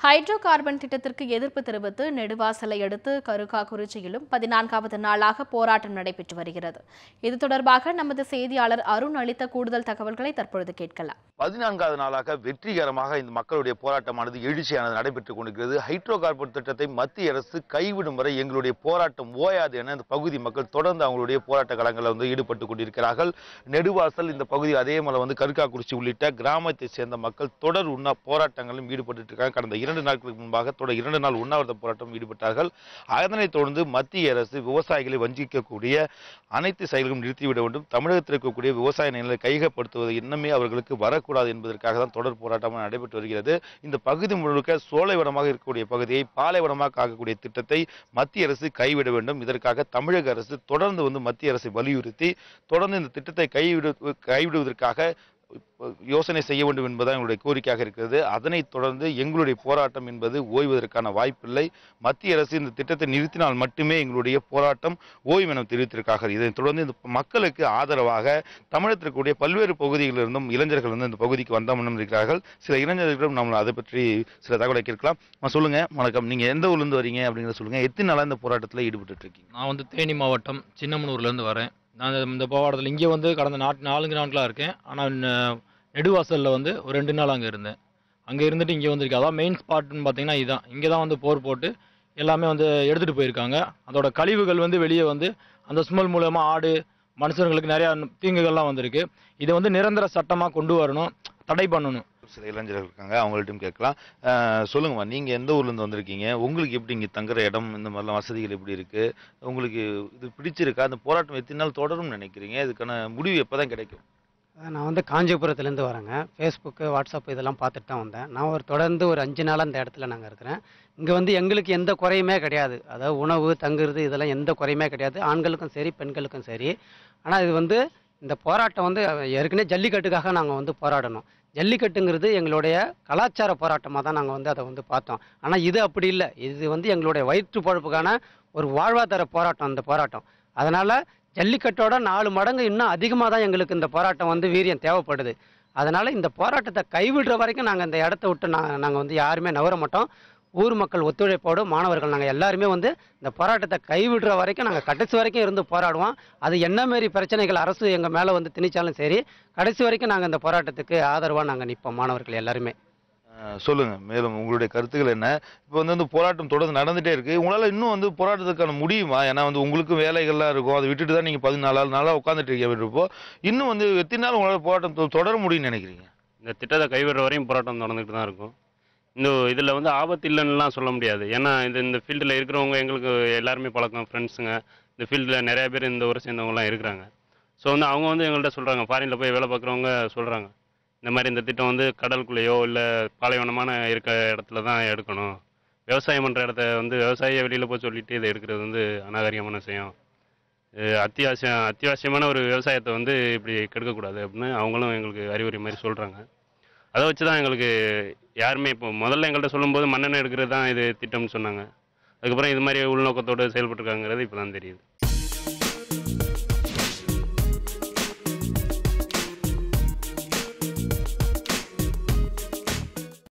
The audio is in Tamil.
ஹைட்ரோ கார்பன் திட்டத்திற்கு எதிர்ப்பு தெரிவித்து நெடுவாசலை அடுத்து கருக்காக்குறிச்சியிலும் பதினான்காவது நாளாக போராட்டம் நடைபெற்று வருகிறது இது தொடர்பாக நமது செய்தியாளர் அருண் அளித்த கூடுதல் தகவல்களை தற்பொழுது கேட்கலாம் பதினான்காவது நாளாக வெற்றிகரமாக இந்த மக்களுடைய போராட்டமானது எழுச்சியானது நடைபெற்றுக் கொண்டிருக்கிறது ஹைட்ரோ கார்பன் திட்டத்தை மத்திய அரசு கைவிடும் வரை எங்களுடைய போராட்டம் ஓயாது என இந்த பகுதி மக்கள் தொடர்ந்து அவங்களுடைய போராட்ட களங்களில் வந்து ஈடுபட்டு கொண்டிருக்கிறார்கள் நெடுவாசல் இந்த பகுதி அதே போல வந்து கருக்காக்குறிச்சி உள்ளிட்ட கிராமத்தை சேர்ந்த மக்கள் தொடர் உண்ணா போராட்டங்களிலும் ஈடுபட்டு இருக்காங்க கடந்த இரண்டு நாட்களுக்கு முன்பாக தொடர் இரண்டு நாள் உண்ணாவிரத போராட்டம் ஈடுபட்டார்கள் அதனைத் தொடர்ந்து மத்திய அரசு விவசாயிகளை வஞ்சிக்கக்கூடிய அனைத்து செயல்களும் நிறுத்திவிட வேண்டும் தமிழகத்தில் இருக்கக்கூடிய விவசாய நிலங்களை கையகப்படுத்துவது இன்னமே அவர்களுக்கு வரக்கூடாது என்பதற்காக தான் தொடர் போராட்டம் நடைபெற்று வருகிறது இந்த பகுதி முழுக்க சோலைவனமாக இருக்கக்கூடிய பகுதியை பாலைவனமாக ஆக்கக்கூடிய திட்டத்தை மத்திய அரசு கைவிட வேண்டும் இதற்காக தமிழக அரசு தொடர்ந்து வந்து மத்திய அரசை வலியுறுத்தி தொடர்ந்து இந்த திட்டத்தை கைவிடு கைவிடுவதற்காக யோசனை செய்ய வேண்டும் என்பதுதான் எங்களுடைய கோரிக்கையாக இருக்கிறது அதனைத் தொடர்ந்து எங்களுடைய போராட்டம் என்பது ஓய்வதற்கான வாய்ப்பில்லை மத்திய அரசு இந்த திட்டத்தை நிறுத்தினால் மட்டுமே எங்களுடைய போராட்டம் ஓய்வு என தெரிவித்திருக்கார்கள் இதனைத் தொடர்ந்து இந்த மக்களுக்கு ஆதரவாக தமிழகத்தில் இருக்கக்கூடிய பல்வேறு பகுதிகளிலிருந்தும் இளைஞர்கள் வந்து இந்த பகுதிக்கு வந்தாமல் இருக்கிறார்கள் சில இளைஞர்களிடம் நம்ம அதை பற்றி சில தகவலை கேட்கலாம் அம்மா, சொல்லுங்க வணக்கம் நீங்க எந்த ஊர்லேருந்து வரீங்க அப்படிங்கிறத சொல்லுங்க எத்தனை நாளா இந்த போராட்டத்தில் ஈடுபட்டு இருக்கீங்க நான் வந்து தேனி மாவட்டம் சின்னமனூர்லேருந்து வரேன் நான் இந்த- இந்த போராட்டத்தில் இங்கே வந்து கடந்த நாட்டு நாலு நாட்களாக இருக்கேன் ஆனால் நெடுவாசலில் வந்து ஒரு ரெண்டு நாள் அங்கே இருந்தேன் அங்கே இருந்துட்டு இங்கே வந்திருக்கேன் அதான் மெயின் ஸ்பாட்னு பார்த்தீங்கன்னா இதுதான் இங்கே தான் வந்து போர் போட்டு எல்லாமே வந்து எடுத்துகிட்டு போயிருக்காங்க அதோட கழிவுகள் வந்து வெளியே வந்து அந்த ஸ்மெல் மூலமாக ஆடு மனுஷங்களுக்கு நிறையா தீங்குகள்லாம் வந்திருக்கு இதை வந்து நிரந்தர சட்டமாக கொண்டு வரணும் தடை பண்ணணும் சில இளைஞர்கள் இருக்காங்க அவங்கள்ட்டையும் கேட்கலாம் அஹ், சொல்லுங்கம்மா நீங்க எந்த ஊர்ல இருந்து வந்திருக்கீங்க உங்களுக்கு எப்படி இங்க தங்குற இடம் இந்த மாதிரிலாம் வசதிகள் எப்படி இருக்கு உங்களுக்கு இது பிடிச்சிருக்கா அந்த போராட்டம் எத்தனை நாள் தொடரும்னு நினைக்கிறீங்க இதுக்கான முடிவு எப்பதான் கிடைக்கும் நான் வந்து காஞ்சிபுரத்துலேருந்து வரேங்க ஃபேஸ்புக்கு வாட்ஸ்அப் இதெல்லாம் பார்த்துட்டு தான் வந்தேன் நான் ஒரு தொடர்ந்து ஒரு அஞ்சு நாளாக இந்த இடத்துல நாங்கள் இருக்கிறேன் இங்கே வந்து எங்களுக்கு எந்த குறையுமே கிடையாது அதாவது உணவு தங்குறது இதெல்லாம் எந்த குறையுமே கிடையாது ஆண்களுக்கும் சரி பெண்களுக்கும் சரி ஆனால் இது வந்து இந்த போராட்டம் வந்து ஏற்கனவே ஜல்லிக்கட்டுக்காக நாங்கள் வந்து போராடணும் ஜல்லிக்கட்டுங்கிறது எங்களுடைய கலாச்சார போராட்டமாக தான் நாங்கள் வந்து அதை வந்து பார்த்தோம் ஆனால் இது அப்படி இல்லை இது வந்து எங்களுடைய வயிற்று பொழப்புக்கான ஒரு வாழ்வாதார போராட்டம் இந்த போராட்டம் அதனால் ஜல்லிக்கட்டோட நாலு மடங்கு இன்னும் அதிகமாக தான் எங்களுக்கு இந்த போராட்டம் வந்து வீரியம் தேவைப்படுது அதனால் இந்த போராட்டத்தை கைவிடுற வரைக்கும் நாங்கள் இந்த இடத்த விட்டு நாங்கள் நாங்கள் வந்து யாருமே நவர மாட்டோம் ஊர் மக்கள் ஒத்துழைப்போடு மாணவர்கள் நாங்கள் எல்லாருமே வந்து இந்த போராட்டத்தை கைவிடுற வரைக்கும் நாங்கள் கடைசி வரைக்கும் இருந்து போராடுவோம் அது என்ன மாரி பிரச்சனைகள் அரசு எங்கள் மேலே வந்து திணிச்சாலும் சரி கடைசி வரைக்கும் நாங்கள் இந்த போராட்டத்துக்கு ஆதரவாக நாங்கள் நிற்போம் மாணவர்கள் எல்லாருமே அஹ், சொல்லுங்க மேலும் உங்களுடைய கருத்துக்கள் என்ன இப்போ வந்து வந்து போராட்டம் தொடர்ந்து நடந்துட்டே இருக்கு உங்களால இன்னும் வந்து போராட்டத்துக்கான முடியுமா ஏன்னா வந்து உங்களுக்கும் வேலைகள்லாம் இருக்கும் அதை விட்டுட்டு தான் நீங்க பதினாலு நாளா உட்காந்துட்டு இருக்கப்போ இன்னும் வந்து எத்தனை நாள் உங்களால போராட்டம் தொ- தொடர முடியும்னு நினைக்கிறீங்க இந்த திட்டத்தை கைவிடுற வரையும் போராட்டம் நடந்துகிட்டு தான் இருக்கும் இந்த இதில் வந்து ஆபத்து இல்லைன்னுலாம் சொல்ல முடியாது ஏன்னா இது இந்த ஃபீல்டில் இருக்கிறவங்க எங்களுக்கு எல்லாருமே பழக்கம் ஃப்ரெண்ட்ஸுங்க இந்த ஃபீல்டில் நிறைய பேர் இந்த ஊரை சேர்ந்தவங்கலாம் இருக்கிறாங்க ஸோ வந்து அவங்க வந்து எங்கள்கிட்ட சொல்கிறாங்க ஃபாரினில் போய் வேலை பார்க்குறவங்க சொல்கிறாங்க இந்த மாதிரி இந்த திட்டம் வந்து கடலுக்குள்ளேயோ இல்லை பாலைவனமான இருக்க இடத்துல தான் எடுக்கணும் விவசாயம் பண்ணுற இடத்த வந்து விவசாயியை வெளியில் போய் சொல்லிட்டு இதை எடுக்கிறது வந்து அநாகரிகமான விஷயம் இது அத்தியாவசியம் அத்தியாவசியமான ஒரு விவசாயத்தை வந்து இப்படி கெடுக்கக்கூடாது அப்படின்னு அவங்களும் எங்களுக்கு அறிவுரை மாதிரி சொல்கிறாங்க அதை வச்சு தான் எங்களுக்கு யாருமே இப்போ முதல்ல எங்கள்கிட்ட சொல்லும்போது மண்ணெண்ணெய் எடுக்கிறது தான் இது திட்டம்னு சொன்னாங்க அதுக்கப்புறம் இது மாதிரி உள்நோக்கத்தோடு செயல்பட்டுருக்காங்கிறது இப்போ தான் தெரியுது